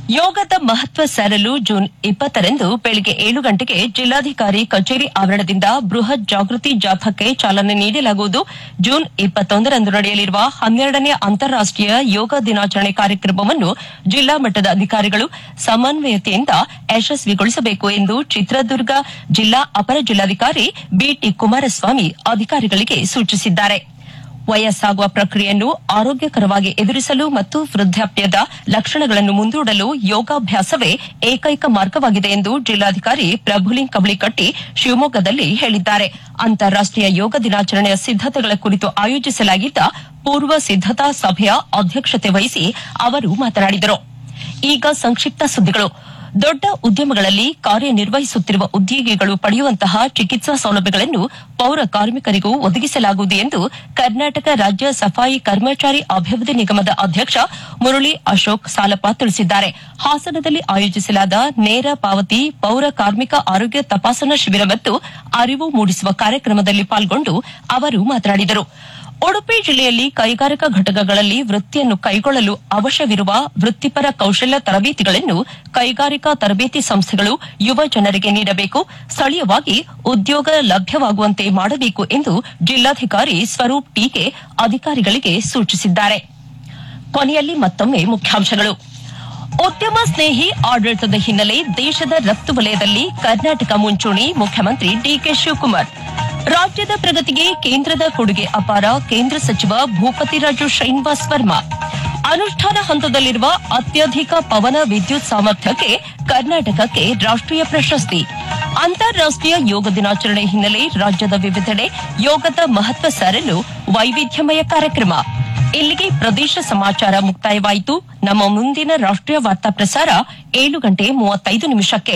ಯೋಗದ ಮಹತ್ವ ಸಾರಲು ಜೂನ್ ಇಪ್ಪತ್ತರಂದು ಬೆಳಗ್ಗೆ ಏಳು ಗಂಟೆಗೆ ಜಿಲ್ಲಾಧಿಕಾರಿ ಕಚೇರಿ ಆವರಣದಿಂದ ಬೃಹತ್ ಜಾಗೃತಿ ಜಾಥಾಕ್ಕೆ ಚಾಲನೆ ನೀಡಲಾಗುವುದು ಜೂನ್ ಇಪ್ಪತ್ತೊಂದರಂದು ನಡೆಯಲಿರುವ ಹನ್ನೆರಡನೇ ಅಂತಾರಾಷ್ಟೀಯ ಯೋಗ ದಿನಾಚರಣೆ ಕಾರ್ಯಕ್ರಮವನ್ನು ಜಿಲ್ಲಾ ಮಟ್ಟದ ಅಧಿಕಾರಿಗಳು ಸಮನ್ವಯತೆಯಿಂದ ಯಶಸ್ವಿಗೊಳಿಸಬೇಕು ಎಂದು ಚಿತ್ರದುರ್ಗ ಜಿಲ್ಲಾ ಅಪರ ಜಿಲ್ಲಾಧಿಕಾರಿ ಬಿಟಿ ಕುಮಾರಸ್ವಾಮಿ ಅಧಿಕಾರಿಗಳಿಗೆ ಸೂಚಿಸಿದ್ದಾರೆ ವಯಸ್ಸಾಗುವ ಪ್ರಕ್ರಿಯೆಯನ್ನು ಆರೋಗ್ಯಕರವಾಗಿ ಎದುರಿಸಲು ಮತ್ತು ವೃದ್ಧಾಪ್ಯದ ಲಕ್ಷಣಗಳನ್ನು ಮುಂದೂಡಲು ಯೋಗಾಭ್ಯಾಸವೇ ಏಕೈಕ ಮಾರ್ಗವಾಗಿದೆ ಎಂದು ಜಿಲ್ಲಾಧಿಕಾರಿ ಪ್ರಭುಲಿಂಗ್ ಕಬಳಿಕಟ್ಟಿ ಶಿವಮೊಗ್ಗದಲ್ಲಿ ಹೇಳಿದ್ದಾರೆ ಅಂತಾರಾಷ್ಟೀಯ ಯೋಗ ದಿನಾಚರಣೆಯ ಸಿದ್ದತೆಗಳ ಕುರಿತು ಆಯೋಜಿಸಲಾಗಿದ್ದ ಪೂರ್ವ ಸಿದ್ದತಾ ಸಭೆಯ ಅಧ್ಯಕ್ಷತೆ ವಹಿಸಿ ಅವರು ಮಾತನಾಡಿದರು ಈಗ ಸಂಕ್ಷಿಪ್ತ ಸುದ್ದಿಗಳು ದೊಡ್ಡ ಉದ್ಯಮಗಳಲ್ಲಿ ಕಾರ್ಯನಿರ್ವಹಿಸುತ್ತಿರುವ ಉದ್ಯೋಗಿಗಳು ಪಡೆಯುವಂತಹ ಚಿಕಿತ್ಸಾ ಸೌಲಭ್ಯಗಳನ್ನು ಪೌರ ಕಾರ್ಮಿಕರಿಗೂ ಒದಗಿಸಲಾಗುವುದು ಎಂದು ಕರ್ನಾಟಕ ರಾಜ್ಯ ಸಫಾಯಿ ಕರ್ಮಚಾರಿ ಅಭಿವೃದ್ಧಿ ನಿಗಮದ ಅಧ್ಯಕ್ಷ ಮುರಳಿ ಅಶೋಕ್ ಸಾಲಪ್ಪ ತಿಳಿಸಿದ್ದಾರೆ ಹಾಸನದಲ್ಲಿ ಆಯೋಜಿಸಲಾದ ನೇರ ಪಾವತಿ ಪೌರ ಕಾರ್ಮಿಕ ಆರೋಗ್ಯ ತಪಾಸಣಾ ಶಿಬಿರ ಮತ್ತು ಅರಿವು ಮೂಡಿಸುವ ಕಾರ್ಯಕ್ರಮದಲ್ಲಿ ಪಾಲ್ಗೊಂಡು ಅವರು ಮಾತನಾಡಿದರು ಉಡುಪಿ ಜಿಲ್ಲೆಯಲ್ಲಿ ಕೈಗಾರಿಕಾ ಘಟಕಗಳಲ್ಲಿ ವೃತ್ತಿಯನ್ನು ಕೈಗೊಳ್ಳಲು ಅವಶ್ಯವಿರುವ ವೃತ್ತಿಪರ ಕೌಶಲ್ಯ ತರಬೇತಿಗಳನ್ನು ಕೈಗಾರಿಕಾ ತರಬೇತಿ ಸಂಸ್ಥೆಗಳು ಯುವ ಜನರಿಗೆ ನೀಡಬೇಕು ಸ್ಥಳೀಯವಾಗಿ ಉದ್ಯೋಗ ಲಭ್ಯವಾಗುವಂತೆ ಮಾಡಬೇಕು ಎಂದು ಜಿಲ್ಲಾಧಿಕಾರಿ ಸ್ವರೂಪ್ ಟೀಕೆ ಅಧಿಕಾರಿಗಳಿಗೆ ಸೂಚಿಸಿದ್ದಾರೆ ಕೊನೆಯಲ್ಲಿ ಮತ್ತೊಮ್ಮೆ ಮುಖ್ಯಾಂಶಗಳು ಉದ್ಯಮ ಸ್ನೇಹಿ ಆಡಳಿತದ ಹಿನ್ನೆಲೆ ದೇಶದ ರಫ್ತು ವಲಯದಲ್ಲಿ ಕರ್ನಾಟಕ ಮುಂಚೂಣಿ ಮುಖ್ಯಮಂತ್ರಿ ಡಿಕೆ ಶಿವಕುಮಾರ್ ರಾಜ್ಯದ ಪ್ರಗತಿಗೆ ಕೇಂದ್ರದ ಕೊಡುಗೆ ಅಪಾರ ಕೇಂದ್ರ ಸಚಿವ ಭೂಪತಿರಾಜು ಶ್ರೀನಿವಾಸ್ ವರ್ಮಾ ಅನುಷ್ಠಾನ ಹಂತದಲ್ಲಿರುವ ಅತ್ಯಧಿಕ ಪವನ ವಿದ್ಯುತ್ ಸಾಮರ್ಥ್ಯಕ್ಕೆ ಕರ್ನಾಟಕಕ್ಕೆ ರಾಷ್ಟೀಯ ಪ್ರಶಸ್ತಿ ಅಂತಾರಾಷ್ಟೀಯ ಯೋಗ ದಿನಾಚರಣೆ ಹಿನ್ನೆಲೆ ರಾಜ್ಯದ ವಿವಿಧೆಡೆ ಯೋಗದ ಮಹತ್ವ ಸಾರಲು ವೈವಿಧ್ಯಮಯ ಕಾರ್ಯಕ್ರಮ ಇಲ್ಲಿಗೆ ಪ್ರದೇಶ ಸಮಾಚಾರ ಮುಕ್ತಾಯವಾಯಿತು ನಮ್ಮ ಮುಂದಿನ ರಾಷ್ಟೀಯ ವಾರ್ತಾ ಪ್ರಸಾರ ಏಳು ಗಂಟೆ ಮೂವತ್ತೈದು ನಿಮಿಷಕ್ಕೆ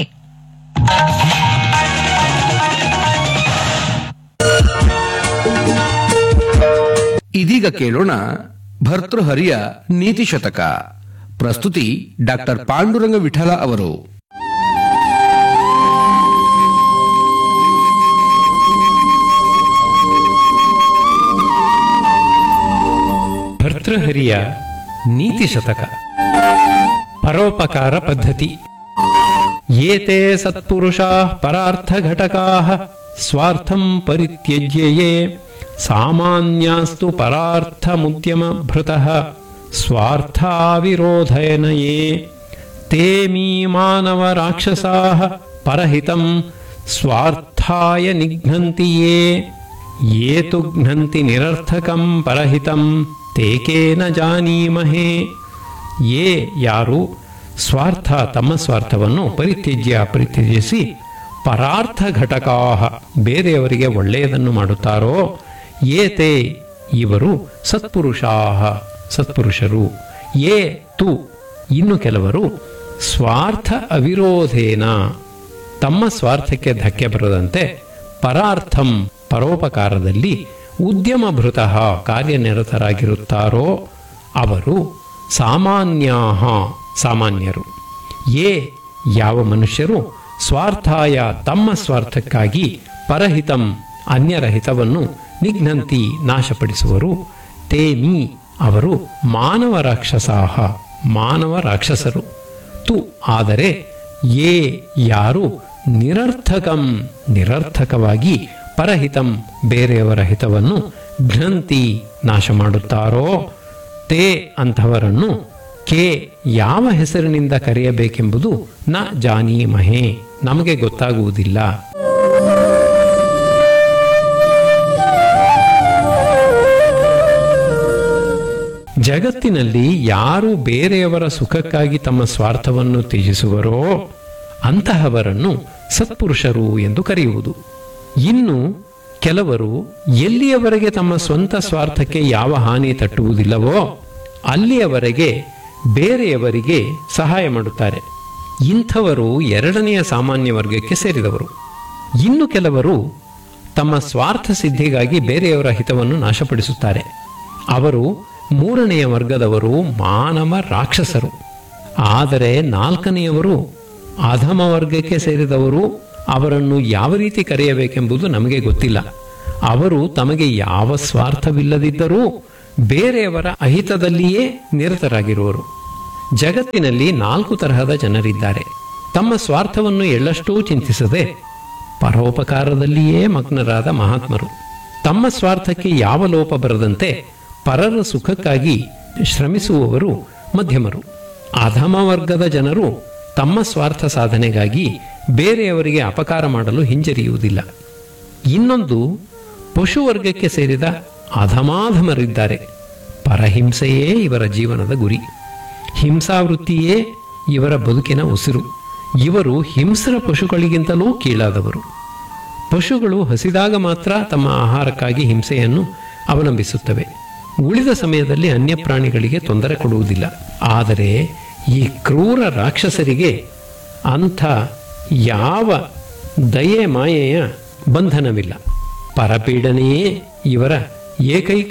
ಇದೀಗ ಕೇಳೋಣ ಭರ್ತೃಹರಿಯ ನೀತಿ ಶತಕ ಪ್ರಸ್ತುತಿ ಡಾಕ್ಟರ್ ಪಾಂಡುರಂಗ ವಿಠಲ ಅವರು ಭರ್ತೃಹರಿಯ ನೀತಿ ಶತಕ ಪರೋಪಕಾರ ಪದ್ಧತಿ ಏತೆ ಸತ್ಪುರುಷಾ ಪರಾರ್ಥ ಘಟಕಾ ಸ್ವಾರ್ಥಂ ಪರಿತ್ಯಜ್ಯ ಯೇ ಸಾಮಾನ್ಯಾಸ್ತು ಪರಾರ್ಥ ಮುದ್ಯಮ ಭೃತಃ ಸ್ವಾರ್ಥಾವಿರೋಧಯನಯೇ ತೇ ಮೀ ಮಾನವ ರಾಕ್ಷಸಾ ಪರಹಿತಂ ಸ್ವಾರ್ಥಾಯ ನಿಘ್ನಂತಿ ಯೇ ಯೇ ತು ಘ್ನಂತಿ ನಿರರ್ಥಕಂ ಪರಹಿತಂ ತೇಕೇನ ಜಾನೀಮಹೇ ಯೇ ಯಾರು ಸ್ವಾರ್ಥ ತಮ್ಮ ಸ್ವಾರ್ಥವನ್ನು ಪರಿತ್ಯಜ್ಯ ಪರಿತ್ಯಜಿಸಿ ಪರಾರ್ಥ ಘಟಕಾ ಬೇರೆಯವರಿಗೆ ಒಳ್ಳೆಯದನ್ನು ಮಾಡುತ್ತಾರೋ ಏತೆ ಇವರು ಸತ್ಪುರುಷಾ ಸತ್ಪುರುಷರು ಯೇ ತು ಇನ್ನು ಕೆಲವರು ಸ್ವಾರ್ಥ ಅವಿರೋಧೇನ ತಮ್ಮ ಸ್ವಾರ್ಥಕ್ಕೆ ಧಕ್ಕೆ ಬರದಂತೆ ಪರಾರ್ಥಂ ಪರೋಪಕಾರದಲ್ಲಿ ಉದ್ಯಮಭೃತಃ ಕಾರ್ಯನಿರತರಾಗಿರುತ್ತಾರೋ ಅವರು ಸಾಮಾನ್ಯಾ ಸಾಮಾನ್ಯರು ಯೇ ಯಾವ ಮನುಷ್ಯರು ಸ್ವಾರ್ಥಾಯ ತಮ್ಮ ಸ್ವಾರ್ಥಕ್ಕಾಗಿ ಪರಹಿತಂ ಅನ್ಯರ ಹಿತವನ್ನು ನಿಘ್ನಂತಿ ನಾಶಪಡಿಸುವರು ತೇಮಿ ಅವರು ಮಾನವ ರಾಕ್ಷಸಾಹ ಮಾನವ ರಾಕ್ಷಸರು ತು ಆದರೆ ಯೇ ಯಾರು ನಿರರ್ಥಕಂ ನಿರರ್ಥಕವಾಗಿ ಪರಹಿತಂ ಬೇರೆಯವರ ಹಿತವನ್ನು ಘ್ನಂತಿ ನಾಶ ಮಾಡುತ್ತಾರೋ ತೇ ಅಂಥವರನ್ನು ಕೆ ಯಾವ ಹೆಸರಿನಿಂದ ಕರೆಯಬೇಕೆಂಬುದು ನ ಜಾನೀಮಹೇ ನಮಗೆ ಗೊತ್ತಾಗುವುದಿಲ್ಲ ಜಗತ್ತಿನಲ್ಲಿ ಯಾರು ಬೇರೆಯವರ ಸುಖಕ್ಕಾಗಿ ತಮ್ಮ ಸ್ವಾರ್ಥವನ್ನು ತ್ಯಜಿಸುವರೋ ಅಂತಹವರನ್ನು ಸತ್ಪುರುಷರು ಎಂದು ಕರೆಯುವುದು ಇನ್ನು ಕೆಲವರು ಎಲ್ಲಿಯವರೆಗೆ ತಮ್ಮ ಸ್ವಂತ ಸ್ವಾರ್ಥಕ್ಕೆ ಯಾವ ಹಾನಿ ತಟ್ಟುವುದಿಲ್ಲವೋ ಅಲ್ಲಿಯವರೆಗೆ ಬೇರೆಯವರಿಗೆ ಸಹಾಯ ಮಾಡುತ್ತಾರೆ ಇಂಥವರು ಎರಡನೆಯ ಸಾಮಾನ್ಯ ವರ್ಗಕ್ಕೆ ಸೇರಿದವರು ಇನ್ನು ಕೆಲವರು ತಮ್ಮ ಸ್ವಾರ್ಥ ಸಿದ್ಧಿಗಾಗಿ ಬೇರೆಯವರ ಹಿತವನ್ನು ನಾಶಪಡಿಸುತ್ತಾರೆ ಅವರು ಮೂರನೆಯ ವರ್ಗದವರು ಮಾನವ ರಾಕ್ಷಸರು ಆದರೆ ನಾಲ್ಕನೆಯವರು ಅಧಮ ವರ್ಗಕ್ಕೆ ಸೇರಿದವರು ಅವರನ್ನು ಯಾವ ರೀತಿ ಕರೆಯಬೇಕೆಂಬುದು ನಮಗೆ ಗೊತ್ತಿಲ್ಲ ಅವರು ತಮಗೆ ಯಾವ ಸ್ವಾರ್ಥವಿಲ್ಲದಿದ್ದರೂ ಬೇರೆಯವರ ಅಹಿತದಲ್ಲಿಯೇ ನಿರತರಾಗಿರುವರು ಜಗತ್ತಿನಲ್ಲಿ ನಾಲ್ಕು ತರಹದ ಜನರಿದ್ದಾರೆ ತಮ್ಮ ಸ್ವಾರ್ಥವನ್ನು ಎಳ್ಳಷ್ಟೂ ಚಿಂತಿಸದೆ ಪರೋಪಕಾರದಲ್ಲಿಯೇ ಮಗ್ನರಾದ ಮಹಾತ್ಮರು ತಮ್ಮ ಸ್ವಾರ್ಥಕ್ಕೆ ಯಾವ ಲೋಪ ಬರದಂತೆ ಪರರ ಸುಖಕ್ಕಾಗಿ ಶ್ರಮಿಸುವವರು ಮಧ್ಯಮರು ಅಧಮ ವರ್ಗದ ಜನರು ತಮ್ಮ ಸ್ವಾರ್ಥ ಸಾಧನೆಗಾಗಿ ಬೇರೆಯವರಿಗೆ ಅಪಕಾರ ಮಾಡಲು ಹಿಂಜರಿಯುವುದಿಲ್ಲ ಇನ್ನೊಂದು ಪಶುವರ್ಗಕ್ಕೆ ಸೇರಿದ ಅಧಮಾಧಮರಿದ್ದಾರೆ ಪರಹಿಂಸೆಯೇ ಇವರ ಜೀವನದ ಗುರಿ ಹಿಂಸಾವೃತ್ತಿಯೇ ಇವರ ಬದುಕಿನ ಉಸಿರು ಇವರು ಹಿಂಸ್ರ ಪಶುಗಳಿಗಿಂತಲೂ ಕೀಳಾದವರು ಪಶುಗಳು ಹಸಿದಾಗ ಮಾತ್ರ ತಮ್ಮ ಆಹಾರಕ್ಕಾಗಿ ಹಿಂಸೆಯನ್ನು ಅವಲಂಬಿಸುತ್ತವೆ ಉಳಿದ ಸಮಯದಲ್ಲಿ ಅನ್ಯ ಪ್ರಾಣಿಗಳಿಗೆ ತೊಂದರೆ ಕೊಡುವುದಿಲ್ಲ ಆದರೆ ಈ ಕ್ರೂರ ರಾಕ್ಷಸರಿಗೆ ಅಂಥ ಯಾವ ದಯೆ ಮಾಯೆಯ ಬಂಧನವಿಲ್ಲ ಪರಪೀಡನೆಯೇ ಇವರ ಏಕೈಕ